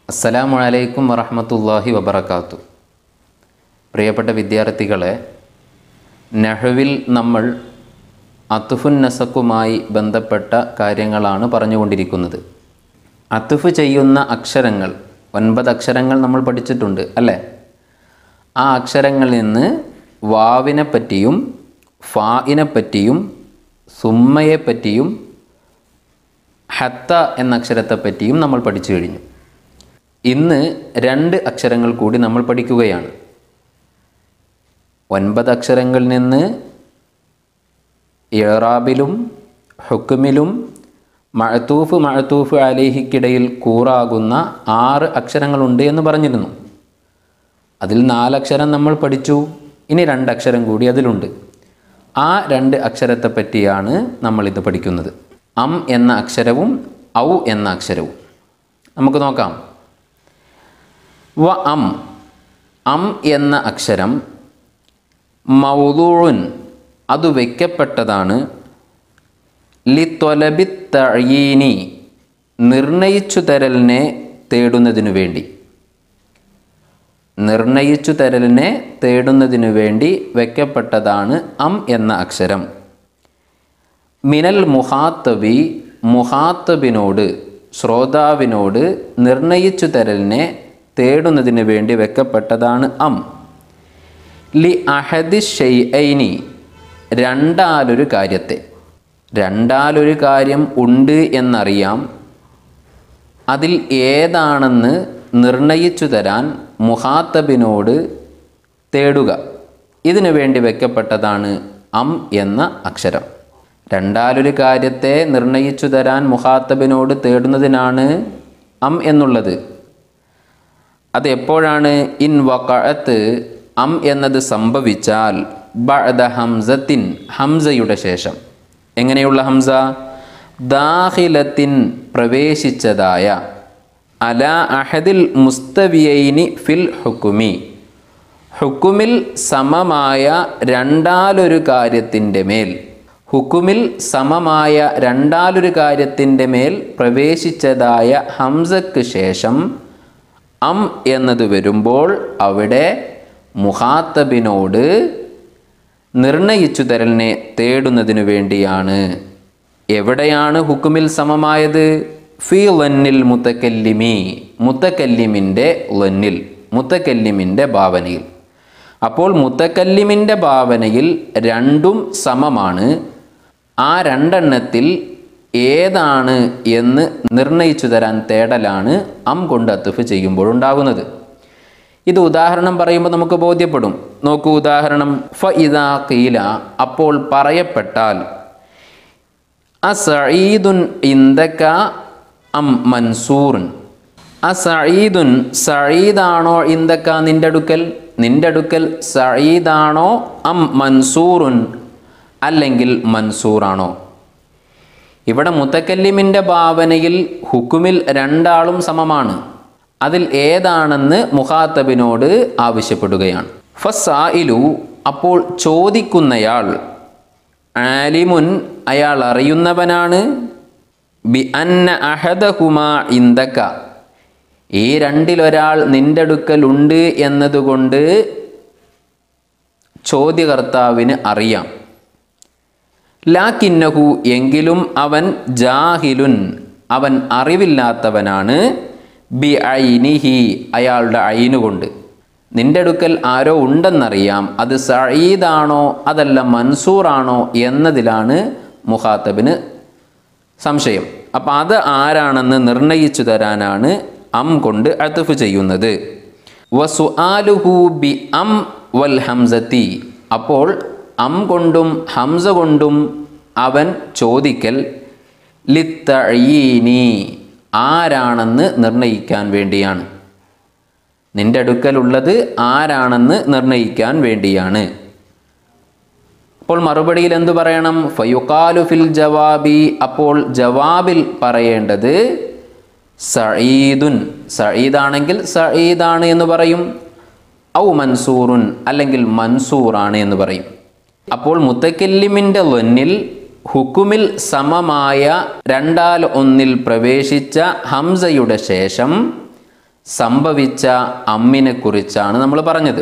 അസ്സലാമു അലൈക്കും വറഹമത്തല്ലാഹി വബർക്കാത്തു പ്രിയപ്പെട്ട വിദ്യാർത്ഥികളെ നെഹ്വിൽ നമ്മൾ അത്തുഫുൻ നസക്കുമായി ബന്ധപ്പെട്ട കാര്യങ്ങളാണ് പറഞ്ഞുകൊണ്ടിരിക്കുന്നത് അത്തുഫ് ചെയ്യുന്ന അക്ഷരങ്ങൾ ഒൻപത് അക്ഷരങ്ങൾ നമ്മൾ പഠിച്ചിട്ടുണ്ട് അല്ലേ ആ അക്ഷരങ്ങളിൽ നിന്ന് വാവിനെ പറ്റിയും ഫായിനെ പറ്റിയും സുമ്മയെ പറ്റിയും ഹത്ത എന്ന അക്ഷരത്തെ പറ്റിയും നമ്മൾ പഠിച്ചു കഴിഞ്ഞു ഇന്ന് രണ്ട് അക്ഷരങ്ങൾ കൂടി നമ്മൾ പഠിക്കുകയാണ് ഒൻപത് അക്ഷരങ്ങളിൽ നിന്ന് ഇറാബിലും ഹുക്കുമിലും മഴത്തൂഫ് മഴത്തൂഫ് അലേഹിക്കിടയിൽ കൂറാകുന്ന ആറ് അക്ഷരങ്ങളുണ്ട് എന്ന് പറഞ്ഞിരുന്നു അതിൽ നാലക്ഷരം നമ്മൾ പഠിച്ചു ഇനി രണ്ടക്ഷരം കൂടി അതിലുണ്ട് ആ രണ്ട് അക്ഷരത്തെ പറ്റിയാണ് നമ്മളിത് പഠിക്കുന്നത് അം എന്ന അക്ഷരവും ഔ എന്ന അക്ഷരവും നമുക്ക് നോക്കാം വ അം അം എന്ന അക്ഷരം മൗദൂൻ അത് വയ്ക്കപ്പെട്ടതാണ് ലിത്തൊലബി തഴീനി നിർണയിച്ചു തരലിനെ തേടുന്നതിനു വേണ്ടി നിർണയിച്ചു തരലിനെ തേടുന്നതിനു വേണ്ടി വയ്ക്കപ്പെട്ടതാണ് അം എന്ന അക്ഷരം മിനൽ മുഹാത്തബി മുഹാത്തബിനോട് ശ്രോതാവിനോട് നിർണയിച്ചു തരലിനെ തേടുന്നതിന് വേണ്ടി വെക്കപ്പെട്ടതാണ് അം ലി അഹദി ഷെയ്ഐനി രണ്ടാലൊരു കാര്യത്തെ രണ്ടാലൊരു കാര്യം ഉണ്ട് എന്നറിയാം അതിൽ ഏതാണെന്ന് നിർണയിച്ചു തരാൻ മുഹാത്തബിനോട് തേടുക ഇതിനു വേണ്ടി വെക്കപ്പെട്ടതാണ് അം എന്ന അക്ഷരം രണ്ടാലൊരു കാര്യത്തെ നിർണയിച്ചു തരാൻ മുഹാത്തബിനോട് തേടുന്നതിനാണ് അം എന്നുള്ളത് അത് എപ്പോഴാണ് ഇൻ വക്കഴത്ത് അം എന്നത് സംഭവിച്ചാൽ ബഅദ ഹംസത്തിൻ ഹംസയുടെ ശേഷം എങ്ങനെയുള്ള ഹംസ ദാഹിലത്തിൻ പ്രവേശിച്ചതായ അല അഹദിൽ മുസ്തവിയൈനി ഫിൽ ഹുക്കുമി ഹുക്കുമിൽ സമമായ രണ്ടാലൊരു കാര്യത്തിൻ്റെ മേൽ ഹുക്കുമിൽ സമമായ രണ്ടാലൊരു കാര്യത്തിൻ്റെ മേൽ പ്രവേശിച്ചതായ ഹംസക്ക് ശേഷം അം എന്നത് വരുമ്പോൾ അവിടെ മുഹാത്തബിനോട് നിർണയിച്ചു തരലിനെ തേടുന്നതിനു വേണ്ടിയാണ് എവിടെയാണ് ഹുക്കുമിൽ സമമായത് ഫി ലന്നിൽ മുത്തക്കല്ലിമി മുത്തക്കല്ലിമിൻ്റെ ലന്നിൽ മുത്തക്കല്ലിമിൻ്റെ ഭാവനയിൽ അപ്പോൾ മുത്തക്കല്ലിമിൻ്റെ ഭാവനയിൽ രണ്ടും സമമാണ് ആ രണ്ടെണ്ണത്തിൽ ഏതാണ് എന്ന് നിർണയിച്ചു തരാൻ തേടലാണ് അം കൊണ്ട് അത്തുഫ് ചെയ്യുമ്പോൾ ഉണ്ടാകുന്നത് ഇത് ഉദാഹരണം പറയുമ്പോൾ നമുക്ക് ബോധ്യപ്പെടും നോക്കൂ ഉദാഹരണം ഫ ഇദാ കീല അപ്പോൾ പറയപ്പെട്ടാൽ അസഈദുൻ ഇന്ദക അം മൻസൂറുൻ അസഈദുൻ സഈദാണോ ഇന്ദക്ക നിന്റെ അടുക്കൽ നിന്റെ അടുക്കൽ സഈദാണോ അം മൻസൂറുൻ അല്ലെങ്കിൽ മൻസൂറാണോ ഇവിടെ മുത്തക്കല്ലിമിൻ്റെ ഭാവനയിൽ ഹുക്കുമിൽ രണ്ടാളും സമമാണ് അതിൽ ഏതാണെന്ന് മുഖാത്തബിനോട് ആവശ്യപ്പെടുകയാണ് ഫസായിലു അപ്പോൾ ചോദിക്കുന്നയാൾ ആലിമുൻ അയാൾ അറിയുന്നവനാണ് ബി അന്ന അഹദഹുമ ഇന്ദക്ക ഈ രണ്ടിലൊരാൾ നിന്റെ അടുക്കലുണ്ട് എന്നതുകൊണ്ട് ചോദ്യകർത്താവിന് അറിയാം ലാക്കിന്നഹു എങ്കിലും അവൻ ജാഹിലുൻ അവൻ അറിവില്ലാത്തവനാണ് ബി ഐനിഹി അയാളുടെ ഐനുകൊണ്ട് നിന്റെ അടുക്കൽ ആരോ ഉണ്ടെന്നറിയാം അത് സഈദാണോ അതല്ല മൻസൂറാണോ എന്നതിലാണ് മുഖാത്തബിന് സംശയം അപ്പം അത് ആരാണെന്ന് നിർണയിച്ചു തരാനാണ് അം കൊണ്ട് അത്തുഫ് ചെയ്യുന്നത് വസു ആലുഹു ബി അം വൽ ഹംസത്തി അപ്പോൾ അം കൊണ്ടും ഹംസ കൊണ്ടും അവൻ ചോദിക്കൽ ലിത്തഴീനി ആരാണെന്ന് നിർണയിക്കാൻ വേണ്ടിയാണ് നിന്റെ അടുക്കലുള്ളത് ആരാണെന്ന് നിർണയിക്കാൻ വേണ്ടിയാണ് അപ്പോൾ മറുപടിയിൽ എന്തു പറയണം ഫയുക്കാലു ഫിൽ ജവാബി അപ്പോൾ ജവാബിൽ പറയേണ്ടത് സഈദുൻ സഈദാണെങ്കിൽ സഈദാണ് എന്ന് പറയും ഔ മൻസൂറുൻ അല്ലെങ്കിൽ മൻസൂറാണ് എന്ന് പറയും അപ്പോൾ മുത്തക്കല്ലിമിൻ്റെ ലൊന്നിൽ ഹുക്കുമിൽ സമമായ രണ്ടാൽ ഒന്നിൽ പ്രവേശിച്ച ഹംസയുടെ ശേഷം സംഭവിച്ച അമ്മിനെ കുറിച്ചാണ് നമ്മൾ പറഞ്ഞത്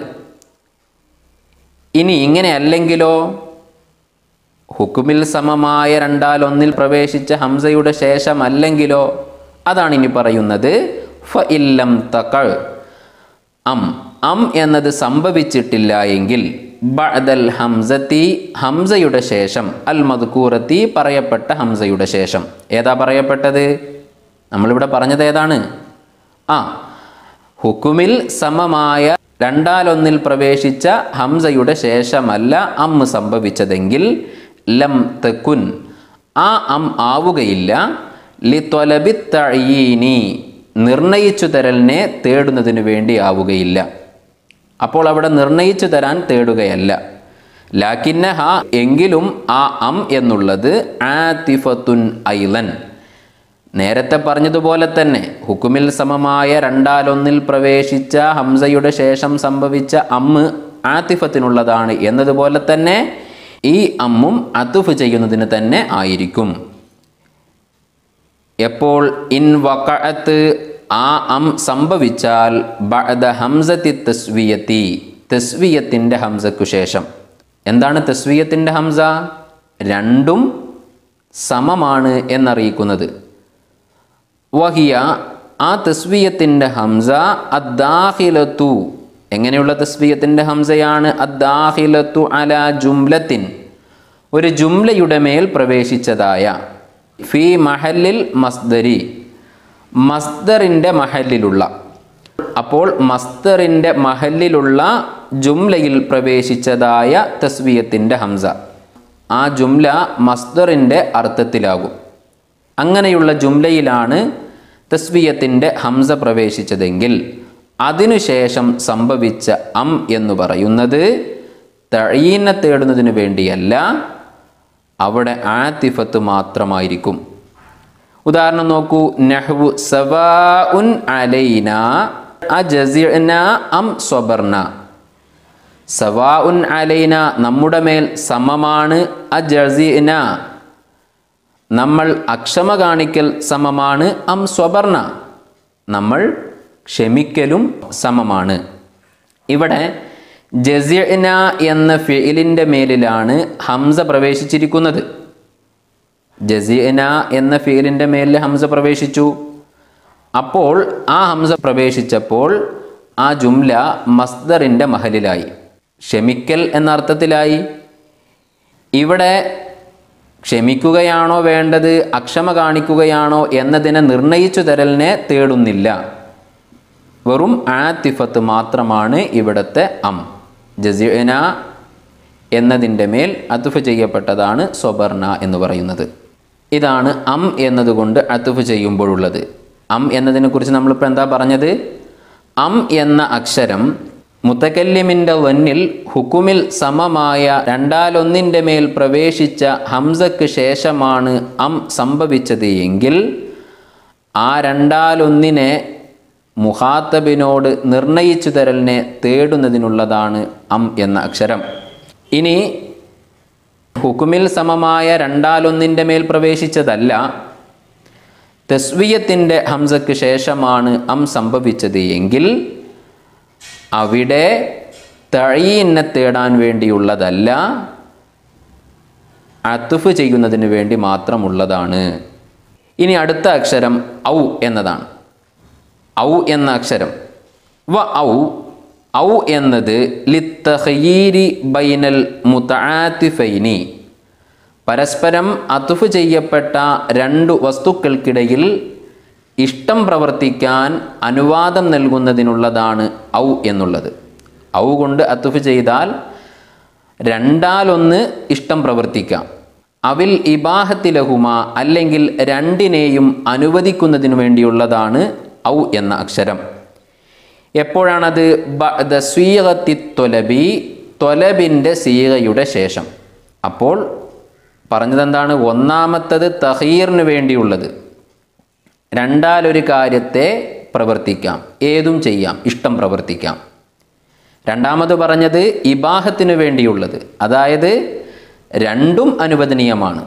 ഇനി ഇങ്ങനെ അല്ലെങ്കിലോ ഹുക്കുമിൽ സമമായ രണ്ടാലൊന്നിൽ പ്രവേശിച്ച ഹംസയുടെ ശേഷമല്ലെങ്കിലോ അതാണ് ഇനി പറയുന്നത് ഫ ഇല്ലം തകൾ അം അം എന്നത് സംഭവിച്ചിട്ടില്ല എങ്കിൽ ബഅദൽ ഹംസത്തി ഹംസയുടെ ശേഷം അൽ മദ്കൂറത്തി പറയപ്പെട്ട ഹംസയുടെ ശേഷം ഏതാ പറയപ്പെട്ടത് നമ്മളിവിടെ പറഞ്ഞത് ഏതാണ് ആ ഹുക്കുമിൽ സമമായ രണ്ടാലൊന്നിൽ പ്രവേശിച്ച ഹംസയുടെ ശേഷമല്ല അം സംഭവിച്ചതെങ്കിൽ ലം തെക്കുൻ ആ അം ആവുകയില്ല ലിത്വലബി തഴീനി നിർണയിച്ചു തരലിനെ തേടുന്നതിനു വേണ്ടി ആവുകയില്ല അപ്പോൾ അവിടെ നിർണയിച്ചു തരാൻ തേടുകയല്ല ലാക്കിന്ന ഹ എങ്കിലും ആ അം എന്നുള്ളത് ആതിഫത്തുൻ ഐലൻ നേരത്തെ പറഞ്ഞതുപോലെ തന്നെ ഹുക്കുമിൽ സമമായ രണ്ടാലൊന്നിൽ പ്രവേശിച്ച ഹംസയുടെ ശേഷം സംഭവിച്ച അമ്മ് ആതിഫത്തിനുള്ളതാണ് എന്നതുപോലെ തന്നെ ഈ അമ്മും അതുഫ് ചെയ്യുന്നതിന് തന്നെ ആയിരിക്കും എപ്പോൾ ഇൻ വക്കഅത്ത് ആ അം സംഭവിച്ചാൽ ബഅദ ഹംസത്തി തസ്വിയത്തി തസ്വിയത്തിൻ്റെ ഹംസക്കു ശേഷം എന്താണ് തസ്വിയത്തിൻ്റെ ഹംസ രണ്ടും സമമാണ് എന്നറിയിക്കുന്നത് വഹിയ ആ തസ്വിയത്തിൻ്റെ ഹംസ അദ്ദാഹിലത്തു എങ്ങനെയുള്ള തസ്വിയത്തിൻ്റെ ഹംസയാണ് അദ്ദാഹിലത്തു അല ജുംലത്തിൻ ഒരു ജുംലയുടെ മേൽ പ്രവേശിച്ചതായ ഫി മഹല്ലിൽ മസ്ദരി മസ്ദറിൻ്റെ മഹല്ലിലുള്ള അപ്പോൾ മസ്ദറിൻ്റെ മഹല്ലിലുള്ള ജുംലയിൽ പ്രവേശിച്ചതായ തസ്വിയത്തിൻ്റെ ഹംസ ആ ജുംല മസ്ദറിൻ്റെ അർത്ഥത്തിലാകും അങ്ങനെയുള്ള ജുംലയിലാണ് തസ്വിയത്തിൻ്റെ ഹംസ പ്രവേശിച്ചതെങ്കിൽ അതിനുശേഷം സംഭവിച്ച അം എന്ന് പറയുന്നത് തഴീനെ തേടുന്നതിന് വേണ്ടിയല്ല അവിടെ ആത്തിഫത്ത് മാത്രമായിരിക്കും ഉദാഹരണം നോക്കൂ നഹ്വു സവാ ഉൻ അലൈന അജസിഅന അം സ്വബർന സവാ ഉൻ അലൈന നമ്മുടെ മേൽ സമമാണ് അജസിഅന നമ്മൾ അക്ഷമ കാണിക്കൽ സമമാണ് അം സ്വബർണ നമ്മൾ ക്ഷമിക്കലും സമമാണ് ഇവിടെ ജസിഅന എന്ന ഫിലിൻ്റെ മേലിലാണ് ഹംസ പ്രവേശിച്ചിരിക്കുന്നത് ജസിഅന എന്ന ഫിലിൻ്റെ മേലിൽ ഹംസ പ്രവേശിച്ചു അപ്പോൾ ആ ഹംസ പ്രവേശിച്ചപ്പോൾ ആ ജുംല മസ്ദറിൻ്റെ മഹലിലായി ക്ഷമിക്കൽ എന്ന അർത്ഥത്തിലായി ഇവിടെ ക്ഷമിക്കുകയാണോ വേണ്ടത് അക്ഷമ കാണിക്കുകയാണോ എന്നതിനെ നിർണയിച്ചു തരലിനെ തേടുന്നില്ല വെറും ആത്തിഫത്ത് മാത്രമാണ് ഇവിടുത്തെ അം ജസിഅന എന്നതിൻ്റെ മേൽ അതുഫ് ചെയ്യപ്പെട്ടതാണ് സ്വബർണ എന്ന് പറയുന്നത് ഇതാണ് അം എന്നതുകൊണ്ട് അതുഫ് ചെയ്യുമ്പോഴുള്ളത് അം എന്നതിനെക്കുറിച്ച് നമ്മളിപ്പോൾ എന്താ പറഞ്ഞത് അം എന്ന അക്ഷരം മുത്തക്കല്ലിമിൻ്റെ വന്നിൽ ഹുക്കുമിൽ സമമായ രണ്ടാലൊന്നിൻ്റെ മേൽ പ്രവേശിച്ച ഹംസക്ക് ശേഷമാണ് അം സംഭവിച്ചത് എങ്കിൽ ആ രണ്ടാലൊന്നിനെ മുഹാത്തബിനോട് നിർണയിച്ചു തരലിനെ തേടുന്നതിനുള്ളതാണ് അം എന്ന അക്ഷരം ഇനി ഹുക്കുമിൽ സമമായ രണ്ടാലൊന്നിൻ്റെ മേൽ പ്രവേശിച്ചതല്ല തസ്വിയത്തിൻ്റെ ഹംസക്ക് ശേഷമാണ് അം സംഭവിച്ചത് എങ്കിൽ അവിടെ തഴീനെ തേടാൻ വേണ്ടിയുള്ളതല്ല അത്തുഫ് ചെയ്യുന്നതിന് വേണ്ടി മാത്രമുള്ളതാണ് ഇനി അടുത്ത അക്ഷരം ഔ എന്നതാണ് ഔ എന്ന അക്ഷരം വ ഔ ഔ എന്നത് ലിത്തഹയീരി ബൈനൽ മുതആത്തിഫൈനി പരസ്പരം അതുഫ് ചെയ്യപ്പെട്ട രണ്ട് വസ്തുക്കൾക്കിടയിൽ ഇഷ്ടം പ്രവർത്തിക്കാൻ അനുവാദം നൽകുന്നതിനുള്ളതാണ് ഔ എന്നുള്ളത് ഔ കൊണ്ട് അതുഫ് ചെയ്താൽ രണ്ടാലൊന്ന് ഇഷ്ടം പ്രവർത്തിക്കാം അവിൽ ഇബാഹത്തിലഹുമ അല്ലെങ്കിൽ രണ്ടിനെയും അനുവദിക്കുന്നതിനു വേണ്ടിയുള്ളതാണ് ഔ എന്ന അക്ഷരം എപ്പോഴാണത് ബഅദ സ്വീകത്തി തൊലബി തൊലബിൻ്റെ സീകയുടെ ശേഷം അപ്പോൾ പറഞ്ഞതെന്താണ് ഒന്നാമത്തത് തഹീറിന് വേണ്ടിയുള്ളത് രണ്ടാലൊരു കാര്യത്തെ പ്രവർത്തിക്കാം ഏതും ചെയ്യാം ഇഷ്ടം പ്രവർത്തിക്കാം രണ്ടാമത് പറഞ്ഞത് ഇബാഹത്തിന് വേണ്ടിയുള്ളത് അതായത് രണ്ടും അനുവദനീയമാണ്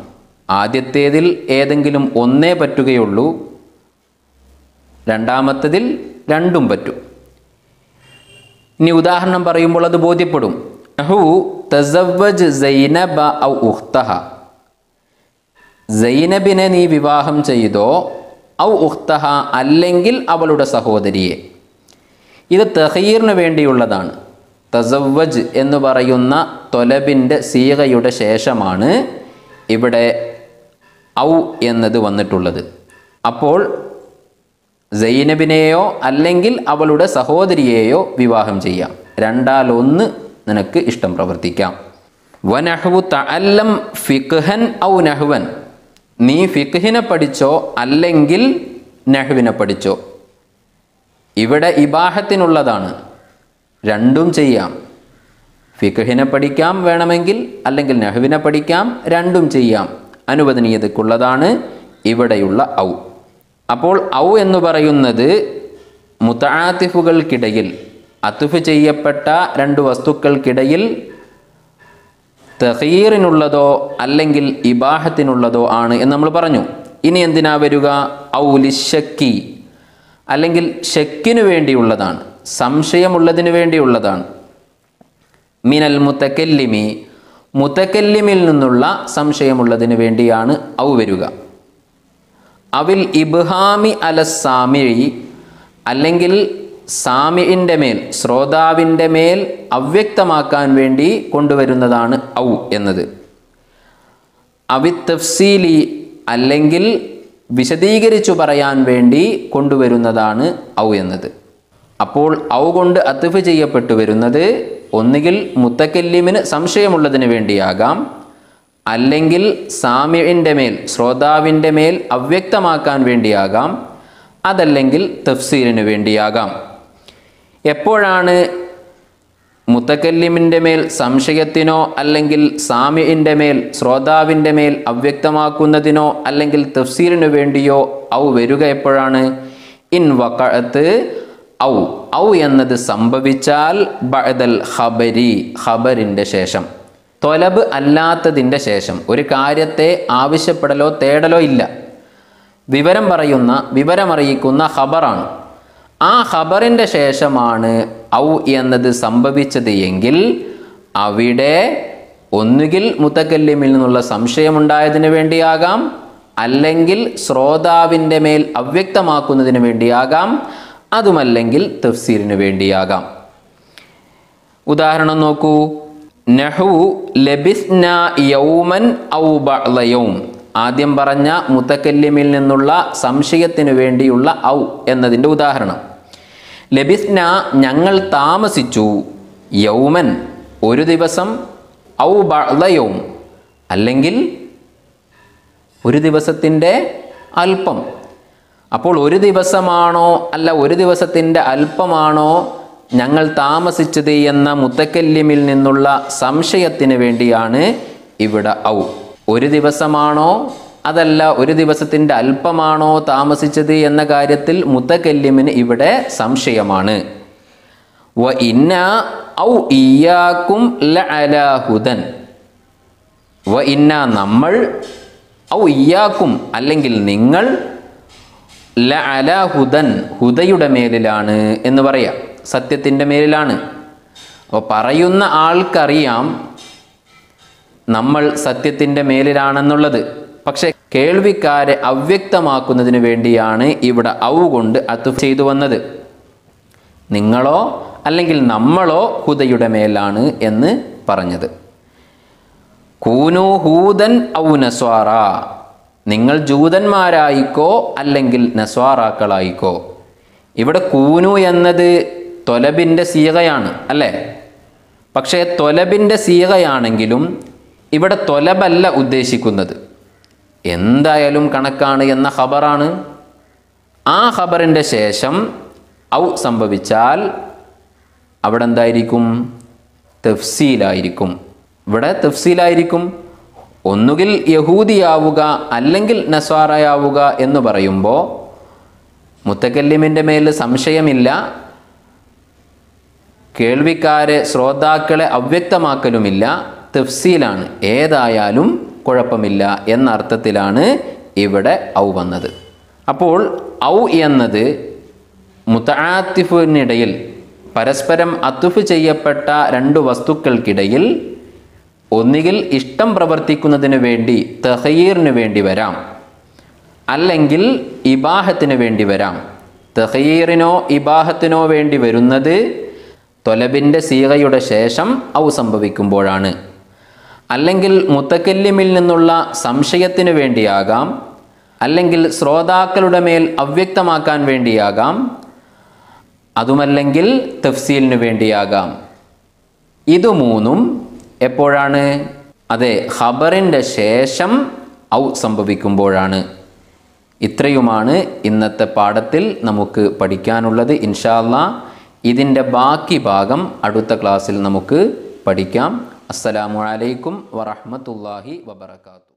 ആദ്യത്തേതിൽ ഏതെങ്കിലും ഒന്നേ പറ്റുകയുള്ളൂ രണ്ടാമത്തതിൽ രണ്ടും പറ്റും ഇനി ഉദാഹരണം പറയുമ്പോൾ അത് ബോധ്യപ്പെടും നഹു തസവ്വജ് സൈനബ ഔ ഉഖ്തഹ സൈനബിനെ നീ വിവാഹം ചെയ്തോ ഔ ഉഖ്തഹ അല്ലെങ്കിൽ അവളുടെ സഹോദരിയെ ഇത് തഹീറിന് വേണ്ടിയുള്ളതാണ് തസവ്വജ് എന്ന് പറയുന്ന തൊലബിൻ്റെ സീകയുടെ ശേഷമാണ് ഇവിടെ ഔ എന്നത് വന്നിട്ടുള്ളത് അപ്പോൾ സൈനബിനെയോ അല്ലെങ്കിൽ അവളുടെ സഹോദരിയെയോ വിവാഹം ചെയ്യാം രണ്ടാലൊന്ന് നിനക്ക് ഇഷ്ടം പ്രവർത്തിക്കാം വനഹ്വു തഅല്ലം ഫിഖ്ഹൻ ഔ നഹ്വൻ നീ ഫിഖ്ഹിനെ പഠിച്ചോ അല്ലെങ്കിൽ നഹ്വിനെ പഠിച്ചോ ഇവിടെ ഇബാഹത്തിനുള്ളതാണ് രണ്ടും ചെയ്യാം ഫിഖ്ഹിനെ പഠിക്കാം വേണമെങ്കിൽ അല്ലെങ്കിൽ നഹ്വിനെ പഠിക്കാം രണ്ടും ചെയ്യാം അനുവദനീയതക്കുള്ളതാണ് ഇവിടെയുള്ള ഔ അപ്പോൾ ഔ എന്ന് പറയുന്നത് മുത്താത്തിഫുകൾക്കിടയിൽ അത്തുഫ് ചെയ്യപ്പെട്ട രണ്ട് വസ്തുക്കൾക്കിടയിൽ തഹീറിനുള്ളതോ അല്ലെങ്കിൽ ഇബാഹത്തിനുള്ളതോ ആണ് എന്ന് നമ്മൾ പറഞ്ഞു ഇനി എന്തിനാ വരിക ഔലിശക്കി അല്ലെങ്കിൽ ഷക്കിനു വേണ്ടിയുള്ളതാണ് സംശയമുള്ളതിനു വേണ്ടിയുള്ളതാണ് മിനൽ മുത്തക്കല്ലിമി മുത്തക്കല്ലിമിൽ നിന്നുള്ള സംശയമുള്ളതിന് വേണ്ടിയാണ് ഔ വരിക അവിൽ ഇബ്ഹാമി അല സാമിഴി അല്ലെങ്കിൽ സാമിൻ്റെ മേൽ ശ്രോതാവിൻ്റെ മേൽ അവ്യക്തമാക്കാൻ വേണ്ടി കൊണ്ടുവരുന്നതാണ് ഔ എന്നത് അവി തഫ്സീലി അല്ലെങ്കിൽ വിശദീകരിച്ചു പറയാൻ വേണ്ടി കൊണ്ടുവരുന്നതാണ് ഔ എന്നത് അപ്പോൾ ഔ കൊണ്ട് അത്തുഫ് ചെയ്യപ്പെട്ടു വരുന്നത് ഒന്നുകിൽ മുത്തക്കല്ലിമിന് സംശയമുള്ളതിന് വേണ്ടിയാകാം അല്ലെങ്കിൽ സാമ്യൻ്റെ മേൽ ശ്രോതാവിൻ്റെ മേൽ അവ്യക്തമാക്കാൻ വേണ്ടിയാകാം അതല്ലെങ്കിൽ തഫ്സീലിന് വേണ്ടിയാകാം എപ്പോഴാണ് മുത്തക്കല്ലിമിൻ്റെ മേൽ സംശയത്തിനോ അല്ലെങ്കിൽ സാമ്യൻ്റെ മേൽ ശ്രോതാവിൻ്റെ മേൽ അവ്യക്തമാക്കുന്നതിനോ അല്ലെങ്കിൽ തഫ്സീലിനു വേണ്ടിയോ ഔ വരിക എപ്പോഴാണ് ഇൻ വക്കഴത്ത് ഔ ഔ എന്നത് സംഭവിച്ചാൽ ബഅദൽ ഖബരി ഖബറിൻ്റെ ശേഷം തൊലബ് അല്ലാത്തതിൻ്റെ ശേഷം ഒരു കാര്യത്തെ ആവശ്യപ്പെടലോ തേടലോ ഇല്ല വിവരം പറയുന്ന വിവരമറിയിക്കുന്ന ഖബറാണ് ആ ഖബറിൻ്റെ ശേഷമാണ് ഔ എന്നത് സംഭവിച്ചത് എങ്കിൽ അവിടെ ഒന്നുകിൽ മുത്തക്കല്ലിമിൽ നിന്നുള്ള സംശയമുണ്ടായതിന് വേണ്ടിയാകാം അല്ലെങ്കിൽ ശ്രോതാവിൻ്റെ മേൽ അവ്യക്തമാക്കുന്നതിന് വേണ്ടിയാകാം അതുമല്ലെങ്കിൽ തഫ്സീലിന് വേണ്ടിയാകാം ഉദാഹരണം നോക്കൂ നഹു ലബിസ്ന യൗമൻ ഔ ബഅ്ലയൗം ആദ്യം പറഞ്ഞ മുത്തക്കല്ലിമിൽ നിന്നുള്ള സംശയത്തിനു വേണ്ടിയുള്ള ഔ എന്നതിൻ്റെ ഉദാഹരണം ലബിസ്ന ഞങ്ങൾ താമസിച്ചു യൗമൻ ഒരു ദിവസം ഔ ബഅ്ലയൗം അല്ലെങ്കിൽ ഒരു ദിവസത്തിൻ്റെ അല്പം അപ്പോൾ ഒരു ദിവസമാണോ അല്ല ഒരു ദിവസത്തിൻ്റെ അല്പമാണോ ഞങ്ങൾ താമസിച്ചത് എന്ന മുത്തക്കല്ലിമിൽ നിന്നുള്ള സംശയത്തിന് വേണ്ടിയാണ് ഇവിടെ ഔ ഒരു ദിവസമാണോ അതല്ല ഒരു ദിവസത്തിൻ്റെ അല്പമാണോ താമസിച്ചത് എന്ന കാര്യത്തിൽ മുത്തക്കല്ലിമിന് ഇവിടെ സംശയമാണ് വ ഇന്ന ഔ ഇയാക്കും ലഅലാഹുദൻ വ ഇന്ന നമ്മൾ ഔ ഇയാക്കും അല്ലെങ്കിൽ നിങ്ങൾ ലഅല ഹുദൻ ഹുദയുടെ മേലിലാണ് എന്ന് പറയാം സത്യത്തിൻ്റെ മേലിലാണ് അപ്പോൾ പറയുന്ന ആൾക്കറിയാം നമ്മൾ സത്യത്തിൻ്റെ മേലിലാണെന്നുള്ളത് പക്ഷെ കേൾവിക്കാരെ അവ്യക്തമാക്കുന്നതിന് വേണ്ടിയാണ് ഇവിടെ ഔ കൊണ്ട് അതു ചെയ്തു വന്നത് നിങ്ങളോ അല്ലെങ്കിൽ നമ്മളോ ഹുദയുടെ മേലാണ് എന്ന് പറഞ്ഞത് കൂനു ഹൂദൻ ഔ നസ്വാറ നിങ്ങൾ ജൂതന്മാരായിക്കോ അല്ലെങ്കിൽ നസ്വാറാക്കളായിക്കോ ഇവിടെ കൂനു എന്നത് തൊലബിൻ്റെ സീകയാണ് അല്ലേ പക്ഷേ തൊലബിൻ്റെ സീകയാണെങ്കിലും ഇവിടെ തൊലബല്ല ഉദ്ദേശിക്കുന്നത് എന്തായാലും കണക്കാണ് എന്ന ഖബറാണ് ആ ഖബറിൻ്റെ ശേഷം ഔ സംഭവിച്ചാൽ അവിടെ എന്തായിരിക്കും തഫ്സീലായിരിക്കും ഇവിടെ തഫ്സീലായിരിക്കും ഒന്നുകിൽ യഹൂദിയാവുക അല്ലെങ്കിൽ നസ്വാറയാവുക എന്ന് പറയുമ്പോൾ മുത്തക്കല്ലിമിൻ്റെ മേൽ സംശയമില്ല കേൾവിക്കാരെ ശ്രോതാക്കളെ അവ്യക്തമാക്കലുമില്ല തഫ്സീലാണ് ഏതായാലും കുഴപ്പമില്ല എന്ന അർത്ഥത്തിലാണ് ഇവിടെ ഔ വന്നത് അപ്പോൾ ഔ എന്നത് മുത്തആത്തിഫിനിടയിൽ പരസ്പരം അത്തുഫ് ചെയ്യപ്പെട്ട രണ്ട് വസ്തുക്കൾക്കിടയിൽ ഒന്നുകിൽ ഇഷ്ടം പ്രവർത്തിക്കുന്നതിന് വേണ്ടി തഹയീറിന് വേണ്ടി വരാം അല്ലെങ്കിൽ ഇബാഹത്തിന് വേണ്ടി വരാം തഹയീറിനോ ഇബാഹത്തിനോ വേണ്ടി വരുന്നത് തൊലബിൻ്റെ സീകയുടെ ശേഷം ഔ സംഭവിക്കുമ്പോഴാണ് അല്ലെങ്കിൽ മുത്തക്കല്ലിമിൽ നിന്നുള്ള സംശയത്തിന് വേണ്ടിയാകാം അല്ലെങ്കിൽ ശ്രോതാക്കളുടെ മേൽ അവ്യക്തമാക്കാൻ വേണ്ടിയാകാം അതുമല്ലെങ്കിൽ തഫ്സീലിന് വേണ്ടിയാകാം ഇത് മൂന്നും എപ്പോഴാണ് അതെ ഖബറിൻ്റെ ശേഷം ഔ സംഭവിക്കുമ്പോഴാണ് ഇത്രയുമാണ് ഇന്നത്തെ പാഠത്തിൽ നമുക്ക് പഠിക്കാനുള്ളത് ഇൻഷാല്ല ഇതിൻ്റെ ബാക്കി ഭാഗം അടുത്ത ക്ലാസ്സിൽ നമുക്ക് പഠിക്കാം അസ്സലാമു അലൈക്കും വറഹ്മത്തുള്ളാഹി വബറകാതുഹു